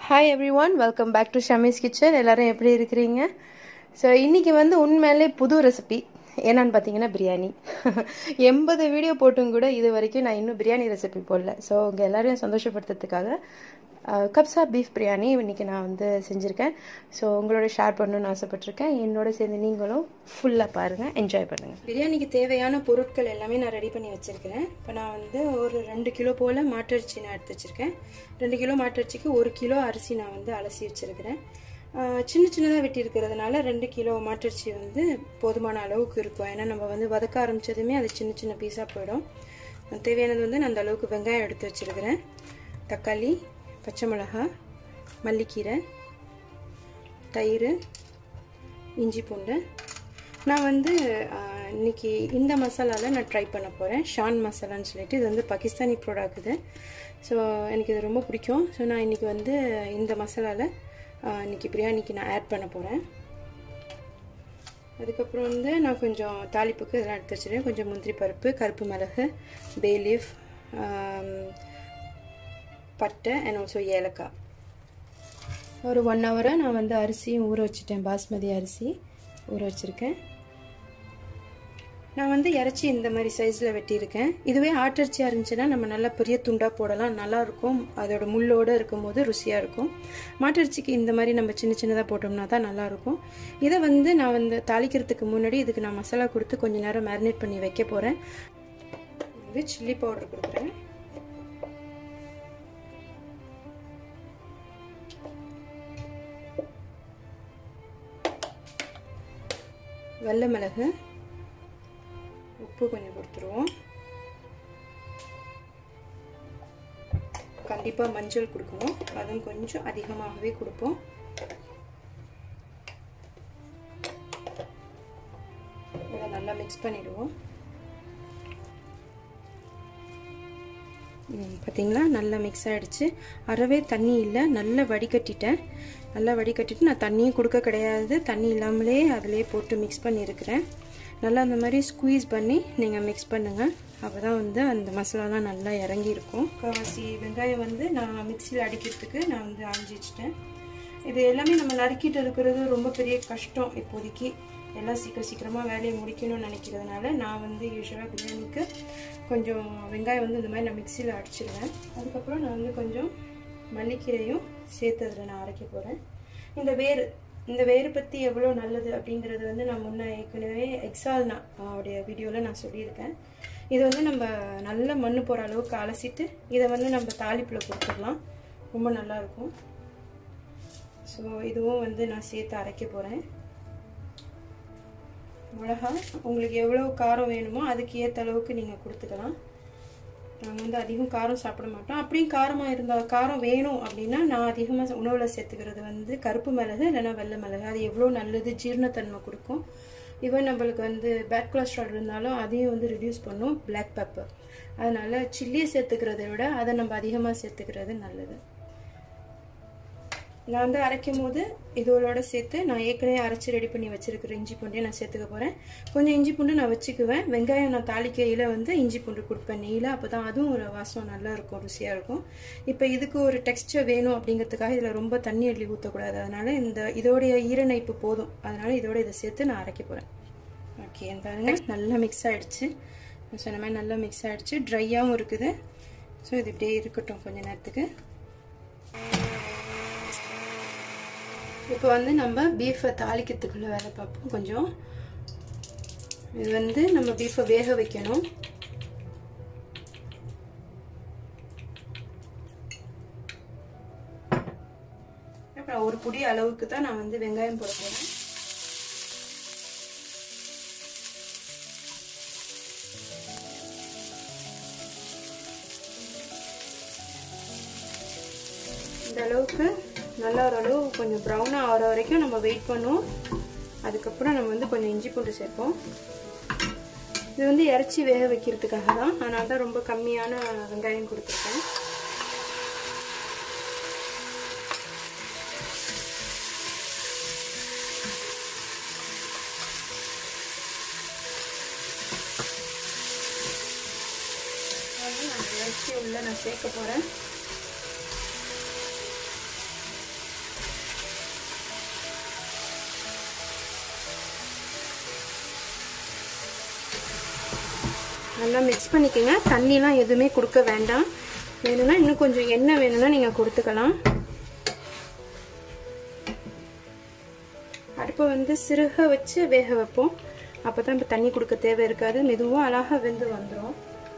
hi everyone welcome back to Shamee's kitchen எல்லாரும் எப்படி இருக்கிறீங்க ஸோ இன்னைக்கு வந்து உண்மையிலே புது ரெசிபி என்னன்னு பார்த்தீங்கன்னா பிரியாணி எண்பது வீடியோ போட்டும் கூட இது வரைக்கும் நான் இன்னும் பிரியாணி ரெசிபி போடல ஸோ உங்கள் எல்லாரையும் சந்தோஷப்படுத்துறதுக்காக கப்சா பீஃப் பிரியாணி இன்னைக்கு நான் வந்து செஞ்சுருக்கேன் ஸோ உங்களோட ஷேர் பண்ணணும்னு ஆசைப்பட்டிருக்கேன் என்னோட சேர்ந்து நீங்களும் ஃபுல்லாக பாருங்கள் என்ஜாய் பண்ணுங்கள் பிரியாணிக்கு தேவையான பொருட்கள் எல்லாமே நான் ரெடி பண்ணி வச்சுருக்கிறேன் இப்போ நான் வந்து ஒரு ரெண்டு கிலோ போல் மாட்டரிசி நான் எடுத்து வச்சுருக்கேன் ரெண்டு கிலோ மாட்டரிசிக்கு ஒரு கிலோ அரிசி நான் வந்து அலசி வச்சுருக்கிறேன் சின்ன சின்னதாக வெட்டி இருக்கிறதுனால ரெண்டு கிலோ மாட்டரிசி வந்து போதுமான அளவுக்கு இருக்கும் ஏன்னா நம்ம வந்து வதக்க ஆரம்பித்ததுமே அது சின்ன சின்ன பீஸாக போயிடும் தேவையானது வந்து நான் அந்த அளவுக்கு வெங்காயம் எடுத்து வச்சுருக்கிறேன் தக்காளி பச்சை மிளகா மல்லிக்கீரை தயிர் இஞ்சி பூண்டு நான் வந்து இன்னைக்கு இந்த மசாலாவில் நான் ட்ரை பண்ண போகிறேன் ஷான் மசாலான்னு சொல்லிட்டு இது வந்து பாகிஸ்தானி ப்ராடக்ட் இது ஸோ எனக்கு இது ரொம்ப பிடிக்கும் ஸோ நான் இன்றைக்கி வந்து இந்த மசாலாவில் இன்றைக்கி பிரியாணிக்கு நான் ஆட் பண்ண போகிறேன் அதுக்கப்புறம் வந்து நான் கொஞ்சம் தாளிப்புக்கு இதெல்லாம் எடுத்து வச்சுருக்கேன் கொஞ்சம் முந்திரி பருப்பு கருப்பு மிளகு பேலீஃப் பட்டை அண்ட் ஆல்சோ ஏலக்காய் ஒரு ஒன் ஹவராக நான் வந்து அரிசியும் ஊற வச்சுட்டேன் பாஸ்மதி அரிசி ஊற வச்சுருக்கேன் நான் வந்து இறச்சி இந்த மாதிரி சைஸில் வெட்டியிருக்கேன் இதுவே ஆட்டரிச்சியாக இருந்துச்சுன்னா நம்ம நல்லா பெரிய துண்டாக போடலாம் நல்லாயிருக்கும் அதோட முள்ளோடு இருக்கும்போது ருசியாக இருக்கும் மாட்டரிச்சிக்கு இந்த மாதிரி நம்ம சின்ன சின்னதாக போட்டோம்னா தான் நல்லாயிருக்கும் இதை வந்து நான் வந்து தாளிக்கிறதுக்கு முன்னாடி இதுக்கு நான் மசாலா கொடுத்து கொஞ்சம் நேரம் மேரினேட் பண்ணி வைக்க போகிறேன் வந்து சில்லி பவுடர் கொடுக்குறேன் வெள்ளை மிளகு உப்பு கொஞ்சம் கொடுத்துருவோம் கண்டிப்பாக மஞ்சள் கொடுக்கணும் அதுவும் கொஞ்சம் அதிகமாகவே கொடுப்போம் இதை நல்லா மிக்ஸ் பண்ணிடுவோம் பார்த்தீங்களா நல்லா மிக்ஸ் ஆகிடுச்சு அறவே தண்ணி இல்லை நல்லா வடிகட்டிட்டேன் நல்லா வடிகட்டிட்டு நான் தண்ணியும் கொடுக்க கிடையாது தண்ணி இல்லாமலே அதிலே போட்டு மிக்ஸ் பண்ணியிருக்கிறேன் நல்லா அந்த மாதிரி ஸ்குவீஸ் பண்ணி நீங்கள் மிக்ஸ் பண்ணுங்கள் அப்போ தான் வந்து அந்த மசாலாலாம் நல்லா இறங்கியிருக்கும் கவாசி வெங்காயம் வந்து நான் மிக்சியில் அடிக்கிறதுக்கு நான் வந்து அரைஞ்சி வச்சிட்டேன் இது எல்லாமே நம்ம நறுக்கிட்டு இருக்கிறது ரொம்ப பெரிய கஷ்டம் இப்போதைக்கு எல்லாம் சீக்கிரம் சீக்கிரமாக வேலையை முடிக்கணும்னு நினைக்கிறதுனால நான் வந்து யூஸ்வலாக பிரியாணிக்கு கொஞ்சம் வெங்காயம் வந்து இந்த மாதிரி நான் மிக்சியில் அடிச்சிடுவேன் அதுக்கப்புறம் நான் வந்து கொஞ்சம் மல்லிக்கீரையும் சேர்த்து அதில் நான் அரைக்க போகிறேன் இந்த வேர் இந்த வேறு பற்றி எவ்வளோ நல்லது அப்படிங்கிறது வந்து நான் முன்னே ஏற்கனவே எக்ஸால்னா அவருடைய வீடியோவில் நான் சொல்லியிருக்கேன் இது வந்து நம்ம நல்ல மண் போகிற அளவுக்கு அலசிட்டு இதை வந்து நம்ம தாளிப்பில் கொடுத்துடலாம் ரொம்ப நல்லாயிருக்கும் ஸோ இதுவும் வந்து நான் சேர்த்து அரைக்க போகிறேன் மிளகா உங்களுக்கு எவ்வளோ காரம் வேணுமோ அதுக்கு ஏற்ற அளவுக்கு நீங்கள் கொடுத்துக்கலாம் நாங்கள் வந்து அதிகம் காரம் சாப்பிட மாட்டோம் அப்படியும் காரமாக இருந்தால் காரம் வேணும் அப்படின்னா நான் அதிகமாக உணவில் சேர்த்துக்கிறது வந்து கருப்பு மிளகு இல்லைன்னா வெள்ளை மிளகு அது எவ்வளோ நல்லது ஜீரணத்தன்மை கொடுக்கும் ஈவன் நம்மளுக்கு வந்து பேட் கொலஸ்ட்ரால் இருந்தாலும் அதையும் வந்து ரிடியூஸ் பண்ணும் பிளாக் பெப்பர் அதனால் சில்லியை சேர்த்துக்கிறத விட அதை நம்ம அதிகமாக சேர்த்துக்கிறது நல்லது நான் வந்து அரைக்கும் போது இதோட சேர்த்து நான் ஏற்கனவே அரைச்சி ரெடி பண்ணி வச்சிருக்கிற இஞ்சி பூண்டையும் நான் சேர்த்துக்க போகிறேன் கொஞ்சம் இஞ்சி பூண்டு நான் வச்சுக்குவேன் வெங்காயம் நான் தாளிக்கையில் வந்து இஞ்சி பூண்டு கொடுப்பேன் நெய்யில் அப்போ தான் அதுவும் ஒரு வாசம் நல்லா இருக்கும் ருசியாக இருக்கும் இப்போ இதுக்கு ஒரு டெக்ஸ்டர் வேணும் அப்படிங்கிறதுக்காக இதில் ரொம்ப தண்ணி அள்ளி ஊற்றக்கூடாது அதனால் இந்த இதோடைய ஈரணைப்பு போதும் அதனால் இதோட இதை சேர்த்து நான் அரைக்க போகிறேன் ஓகே பாருங்க நல்லா மிக்ஸ் ஆகிடுச்சு நான் சொன்ன மாதிரி நல்லா மிக்ஸ் ஆகிடுச்சு ட்ரையாகவும் இருக்குது ஸோ இது இப்படியே இருக்கட்டும் கொஞ்சம் நேரத்துக்கு இப்போ வந்து நம்ம பீஃபை தாளிக்கிறதுக்குள்ளே வேலை பார்ப்போம் கொஞ்சம் இது வந்து நம்ம பீஃபை வேக வைக்கணும் அப்புறம் ஒரு புடி அளவுக்கு தான் நான் வந்து வெங்காயம் போட போகிறேன் இந்த அளவுக்கு நல்லா ஓரளவு கொஞ்சம் ப்ரௌனாக ஆகிற வரைக்கும் நம்ம வெயிட் பண்ணுவோம் அதுக்கப்புறம் நம்ம வந்து கொஞ்சம் இஞ்சி பூண்டு சேர்ப்போம் இது வந்து இறச்சி வேக வைக்கிறதுக்காக தான் அதனால தான் ரொம்ப கம்மியான வெங்காயம் கொடுத்துருக்கேன் இறைச்சி உள்ள நான் சேர்க்க போகிறேன் நல்லா மிக்ஸ் பண்ணிக்கோங்க தண்ணிலாம் எதுவுமே கொடுக்க வேண்டாம் வேணும்னா இன்னும் கொஞ்சம் எண்ணெய் வேணும்னா நீங்கள் கொடுத்துக்கலாம் அடுப்பை வந்து சிறுக வச்சு வேக வைப்போம் அப்போ தான் இப்போ தண்ணி கொடுக்க தேவை இருக்காது மெதுவாக அழகாக வெந்து வந்துடும்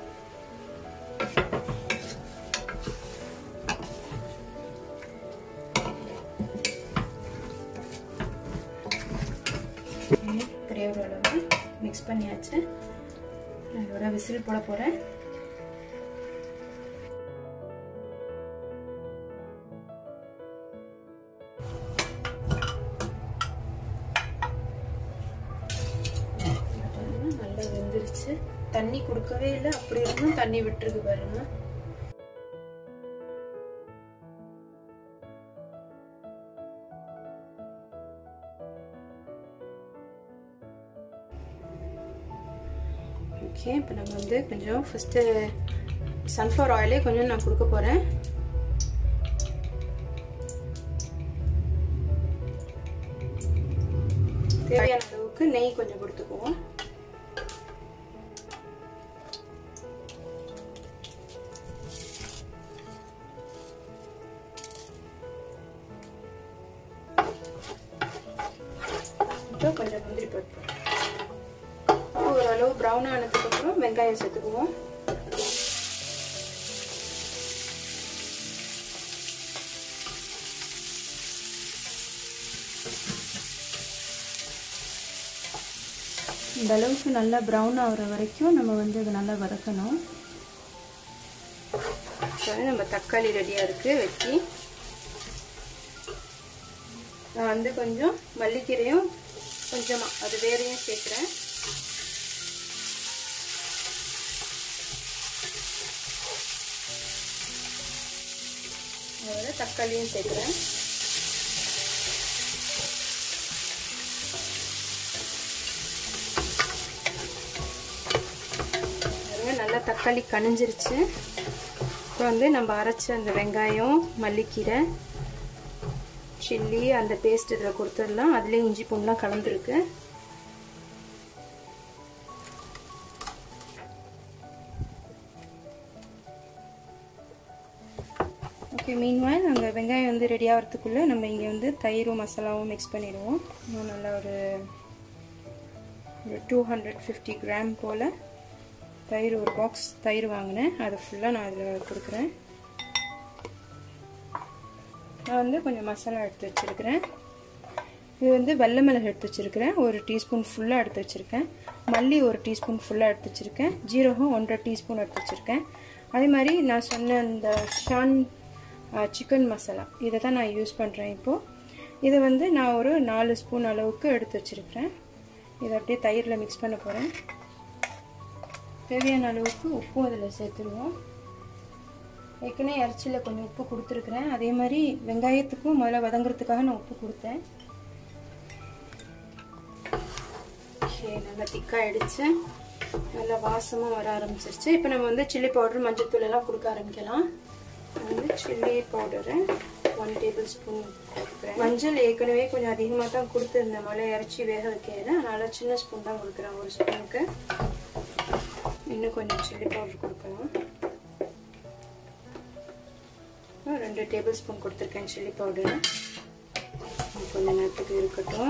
ஒரே ஒரு அளவு மிக்ஸ் பண்ணியாச்சு நான் இதோட விசில் போட போகிறேன் நல்லா வெந்துருச்சு தண்ணி கொடுக்கவே இல்லை அப்படி இருந்தும் தண்ணி விட்டுருக்கு பாருங்க ஓகே இப்போ நம்ம வந்து கொஞ்சம் ஃபஸ்ட்டு சன்ஃப்ளவர் ஆயிலே கொஞ்சம் நான் கொடுக்க போகிறேன் தேவையான அளவுக்கு நெய் கொஞ்சம் கொடுத்துக்குவோம் கொஞ்சம் முந்திரி பருப்பு ஓரளவு ப்ரௌன் ஆனதுக்கப்புறம் வெங்காயம் சேர்த்துக்குவோம் இந்த அளவுக்கு நல்லா ப்ரௌன் ஆகிற வரைக்கும் நம்ம வந்து இதை நல்லா வதக்கணும் நம்ம தக்காளி ரெடியாக இருக்குது வெட்டி நான் வந்து கொஞ்சம் மல்லிக்கீரையும் கொஞ்சமாக அது வேறையும் சேர்க்குறேன் அதோட தக்காளியும் சேர்க்குறேன் நல்லா தக்காளி கனிஞ்சிருச்சு அப்புறம் வந்து நம்ம அரைச்ச அந்த வெங்காயம் மல்லிக்கீரை சில்லி அந்த பேஸ்ட் இதில் கொடுத்துடலாம் அதுலேயே இஞ்சி பூண்டுலாம் கலந்துருக்கு ஓகே மீன்வாயில் அந்த வெங்காயம் வந்து ரெடி ஆகிறதுக்குள்ளே நம்ம இங்கே வந்து தயிரும் மசாலாவும் மிக்ஸ் பண்ணிடுவோம் இன்னும் நல்லா ஒரு ஒரு டூ ஹண்ட்ரட் ஃபிஃப்டி கிராம் போல் தயிர் ஒரு பாக்ஸ் தயிர் வாங்கினேன் அதை ஃபுல்லாக நான் அதில் கொடுக்குறேன் நான் வந்து கொஞ்சம் மசாலா எடுத்து வச்சுருக்கிறேன் இது வந்து வெள்ளை மிளகு எடுத்து வச்சுருக்கிறேன் ஒரு டீஸ்பூன் ஃபுல்லாக எடுத்து வச்சுருக்கேன் மல்லி ஒரு டீஸ்பூன் ஃபுல்லாக எடுத்து வச்சுருக்கேன் ஜீரகம் ஒன்றரை டீஸ்பூன் எடுத்து வச்சுருக்கேன் அதே மாதிரி நான் சொன்ன அந்த ஷான் சிக்கன் மசாலா இதை தான் நான் யூஸ் பண்ணுறேன் இப்போது இதை வந்து நான் ஒரு நாலு ஸ்பூன் அளவுக்கு எடுத்து வச்சுருக்கிறேன் இதை அப்படியே தயிரில் மிக்ஸ் பண்ண போகிறேன் தேவையான அளவுக்கு உப்பும் அதில் சேர்த்துருவோம் ஏற்கனவே இறைச்சியில் கொஞ்சம் உப்பு கொடுத்துருக்குறேன் அதே மாதிரி வெங்காயத்துக்கும் முதல்ல வதங்குறதுக்காக நான் உப்பு கொடுத்தேன் ஓகே நல்லா திக்காகிடுச்சு நல்லா வாசமாக வர ஆரம்பிச்சிருச்சு இப்போ நம்ம வந்து சில்லி பவுடர் மஞ்சள் எல்லாம் கொடுக்க ஆரம்பிக்கலாம் வந்து chilli powder one tablespoon கொடுக்குறேன் மஞ்சள் ஏற்கனவே கொஞ்சம் அதிகமாக தான் கொடுத்துருந்தேன் மழை இறச்சி வேக வைக்கிறது அதனால் சின்ன ஸ்பூன் தான் கொடுக்குறேன் ஒரு ஸ்பூனுக்கு இன்னும் கொஞ்சம் சில்லி பவுடர் கொடுக்கலாம் ரெண்டு டேபிள் ஸ்பூன் கொடுத்துருக்கேன் சில்லி பவுடர் கொஞ்சம் நேரத்துக்கு இருக்கட்டும்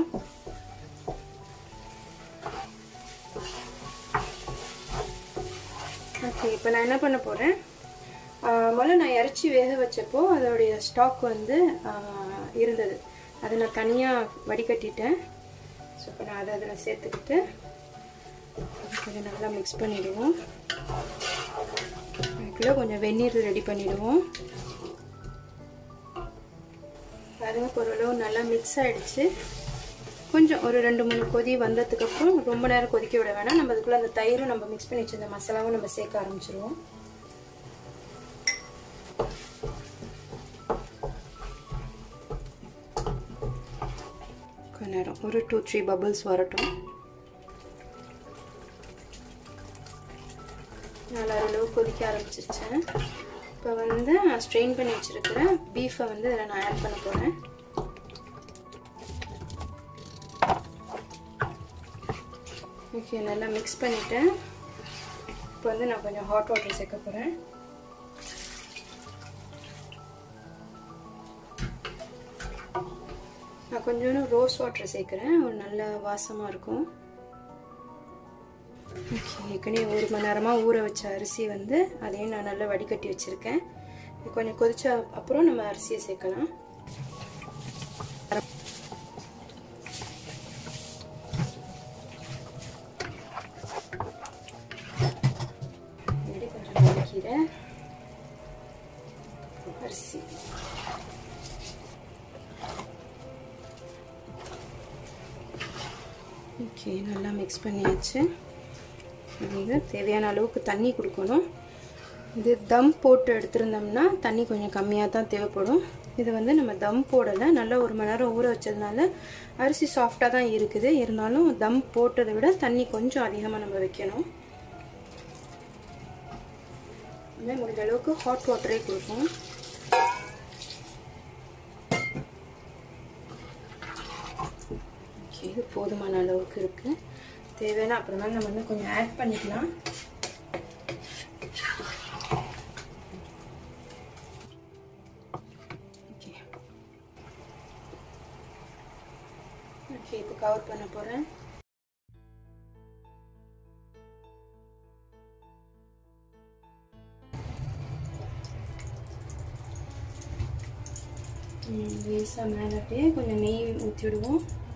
ஓகே இப்போ நான் என்ன பண்ண போகிறேன் முதல்ல நான் இறச்சி வேக வச்சப்போ அதோடைய ஸ்டாக் வந்து இருந்தது அதை நான் தனியாக வடிகட்டிட்டேன் ஸோ இப்போ நான் அதை அதில் சேர்த்துக்கிட்டு கொஞ்சம் நல்லா மிக்ஸ் பண்ணிவிடுவோம் அதுக்குள்ளே கொஞ்சம் வெந்நீர் ரெடி பண்ணிவிடுவோம் பாருங்க பொருளும் நல்லா மிக்ஸ் ஆகிடுச்சு கொஞ்சம் ஒரு ரெண்டு மூணு கொதி வந்ததுக்கப்புறம் ரொம்ப நேரம் கொதிக்க விட வேணாம் நம்ம அதுக்குள்ளே அந்த தயிரும் நம்ம மிக்ஸ் பண்ணி வச்சிருந்த மசாலாவும் நம்ம சேர்க்க ஆரம்பிச்சிருவோம் கொஞ்ச நேரம் ஒரு டூ த்ரீ பபிள்ஸ் வரட்டும் நல்லா அளவு கொதிக்க ஆரம்பிச்சிருச்சேன் இப்போ வந்து நான் ஸ்ட்ரெயின் பண்ணி வச்சுருக்கிறேன் பீஃபை வந்து இதில் நான் ஆட் பண்ண போகிறேன் ஓகே நல்லா மிக்ஸ் பண்ணிவிட்டேன் இப்போ இப்போ வந்து நான் கொஞ்சம் ஹாட் வாட்டர் சேர்க்க போகிறேன் நான் கொஞ்சோண்டு ரோஸ் வாட்டர் சேர்க்குறேன் ஒரு நல்ல வாசமாக இருக்கும் ஓகே ஏற்கனவே ஒரு மணி நேரமாக ஊற வச்ச அரிசி வந்து அதையும் நான் நல்லா வடிகட்டி வச்சுருக்கேன் இது கொஞ்சம் கொதிச்ச அப்புறம் நம்ம அரிசியை சேர்க்கலாம் கொஞ்சம் வதக்கிறேன் அரிசி ஓகே நல்லா மிக்ஸ் பண்ணியாச்சு வந்து தேவையான அளவுக்கு தண்ணி கொடுக்கணும் இது தம் போட்டு எடுத்திருந்தோம்னா தண்ணி கொஞ்சம் கம்மியாக தான் தேவைப்படும் இது வந்து நம்ம தம் போடலை நல்லா ஒரு மணி நேரம் ஊற வச்சதுனால அரிசி சாஃப்டாக தான் இருக்குது இருந்தாலும் தம் போட்டதை விட தண்ணி கொஞ்சம் அதிகமாக நம்ம வைக்கணும் முடிஞ்ச அளவுக்கு ஹாட் வாட்டரே கொடுப்போம் ஓகே இது போதுமான அளவுக்கு இருக்குது தேவையான அப்புறமா நம்ம வந்து கொஞ்சம் ஆட் பண்ணிக்கலாம் ஓகே ஓகே இப்போ கவர் பண்ண போகிறேன் லேசாக மேலே அப்படியே கொஞ்சம் நெய் ஊற்றி விடுவோம்